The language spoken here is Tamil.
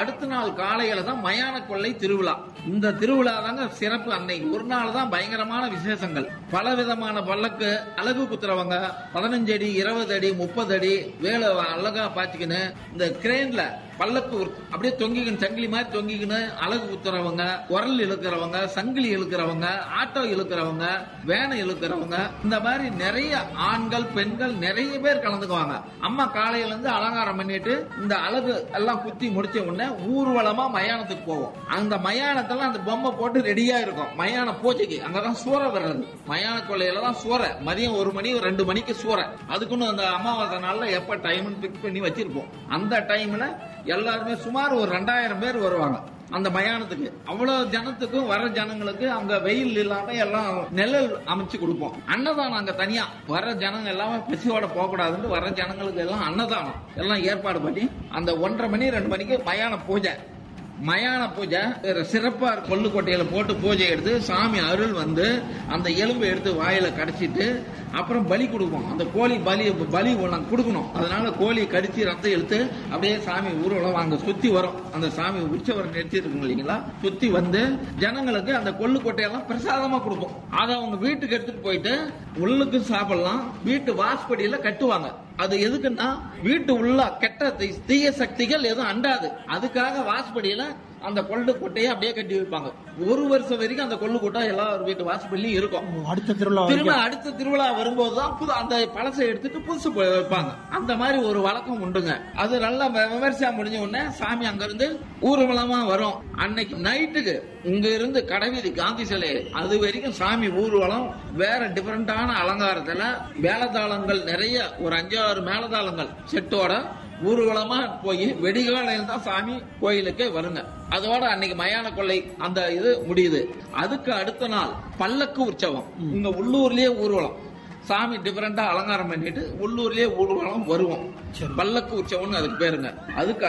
அடுத்த நாள் காலையில தான் மயான கொள்ளை திருவிழா இந்த திருவிழா தாங்க சிறப்பு அன்னைக்கு ஒரு நாள் தான் பயங்கரமான விசேஷங்கள் பல விதமான பல்லக்கு அழகு குத்துறவங்க பதினஞ்சு அடி இருபது அடி முப்பது அடி வேலை அழகா பாத்துக்கின்னு இந்த கிரேன்ல பல்லக்கு ஒரு- அப்படியே தொங்கிக்கின்னு சங்கிலி மாதிரி தொங்கிக்கின்னு அழகு குத்துறவங்க குரல் இழுக்கிறவங்க சங்கிலி இழுக்கிறவங்க ஆட்டோ இழுக்கிறவங்க வேனை இழுக்கிறவங்க இந்த மாதிரி நிறைய ஆண்கள் பெண்கள் நிறைய பேர் கலந்துக்குவாங்க அம்மா காலையில இருந்து அலங்காரம் பண்ணிட்டு இந்த அழகு எல்லாம் குத்தி முடிச்ச உடனே ஊர்வலமா மயானத்துக்கு போவோம் அந்த மயானத்தெல்லாம் அந்த பொம்மை போட்டு ரெடியா இருக்கும் மயான பூஜைக்கு அங்கதான் சூற வர்றது மயான கொள்ளையில தான் சூற மதியம் ஒரு மணி ரெண்டு மணிக்கு சூற அதுக்குன்னு அந்த அமாவாசை நாள்ல எப்ப டைம்னு பிக்ஸ் பண்ணி வச்சிருப்போம் அந்த டைம்ல எல்லாருமே சுமார் ஒரு ரெண்டாயிரம் பேர் வருவாங்க அந்த மயானத்துக்கு அவ்வளவு ஜனத்துக்கும் வர ஜனங்களுக்கு அங்க வெயில் இல்லாம எல்லாம் நிழல் அமைச்சு கொடுப்போம் அன்னதானம் அங்க தனியா வர ஜனங்க எல்லாமே பசியோட போக கூடாதுன்னு வர ஜனங்களுக்கு எல்லாம் அன்னதானம் எல்லாம் ஏற்பாடு பண்ணி அந்த ஒன்றரை மணி ரெண்டு மணிக்கு மயான பூஜை மயான பூஜை வேற சிறப்பா இருக்கும். கொள்ளுக்கொட்டையில போட்டு பூஜை எடுத்து சாமி அருள் வந்து அந்த எலும்பை எடுத்து வாயில கடிச்சிட்டு அப்புறம் பலி கொடுப்போம் அந்த கோழி பலி பலி நாங்க கொடுக்கணும் அதனால கோழி கடிச்சு ரத்தம் எடுத்து அப்படியே சாமி ஊர்வலம் அங்க சுத்தி வரும் அந்த சாமி உற்சவரம் நிறுத்தி இருக்குங்க இல்லைங்களா சுத்தி வந்து ஜனங்களுக்கு அந்த கொள்ளுக்கொட்டையெல்லாம் பிரசாதமா கொடுப்போம் அதை அவங்க வீட்டுக்கு எடுத்துட்டு போயிட்டு உள்ளுக்கு சாப்பிடலாம் வீட்டு வாசப்படியில கட்டுவாங்க அது எதுக்குன்னா வீட்டு உள்ள கெட்ட தீ- தீய சக்திகள் எதுவும் அண்டாது அதுக்காக வாசப்படியில அந்த கொள்ளு கொட்டையை அப்படியே கட்டி வைப்பாங்க ஒரு வருஷம் வரைக்கும் அந்த கொள்ளு கொட்டை எல்லார் வீட்டு வாசப்படியிலும் இருக்கும் அடுத்த திருவிழா திரும்ப வரைக்கும். அடுத்த திருவிழா வரும்போது தான் புது அந்த பழசை எடுத்துட்டு புதுசு ப- வைப்பாங்க அந்த மாதிரி ஒரு வழக்கம் உண்டுங்க அது நல்லா வி- விமர்சையா முடிஞ்ச உடனே சாமி அங்க இருந்து ஊர்வலமா வரும் அன்னைக்கு நைட்டுக்கு இங்க இருந்து கடைவீதி காந்தி சிலை அது வரைக்கும் சாமி ஊர்வலம் வேற டிஃபரெண்டான அலங்காரத்துல மேலதாளங்கள் நிறைய ஒரு அஞ்சாறு மேலதாளங்கள் செட்டோட ஊர்வலமா போய் வெடிகாலையில் தான் சாமி கோயிலுக்கே வருங்க அதோட அன்னைக்கு மயான கொள்ளை அந்த இது முடியுது அதுக்கு அடுத்த நாள் பல்லக்கு உற்சவம் இங்க உள்ளூர்லயே ஊர்வலம் சாமி டிஃபரெண்டா அலங்காரம் பண்ணிட்டு உள்ளூர்லயே ஊர்வலம் வருவோம் சரி. பல்லக்கு உற்சவம்னு அதுக்கு பேருங்க அதுக்கு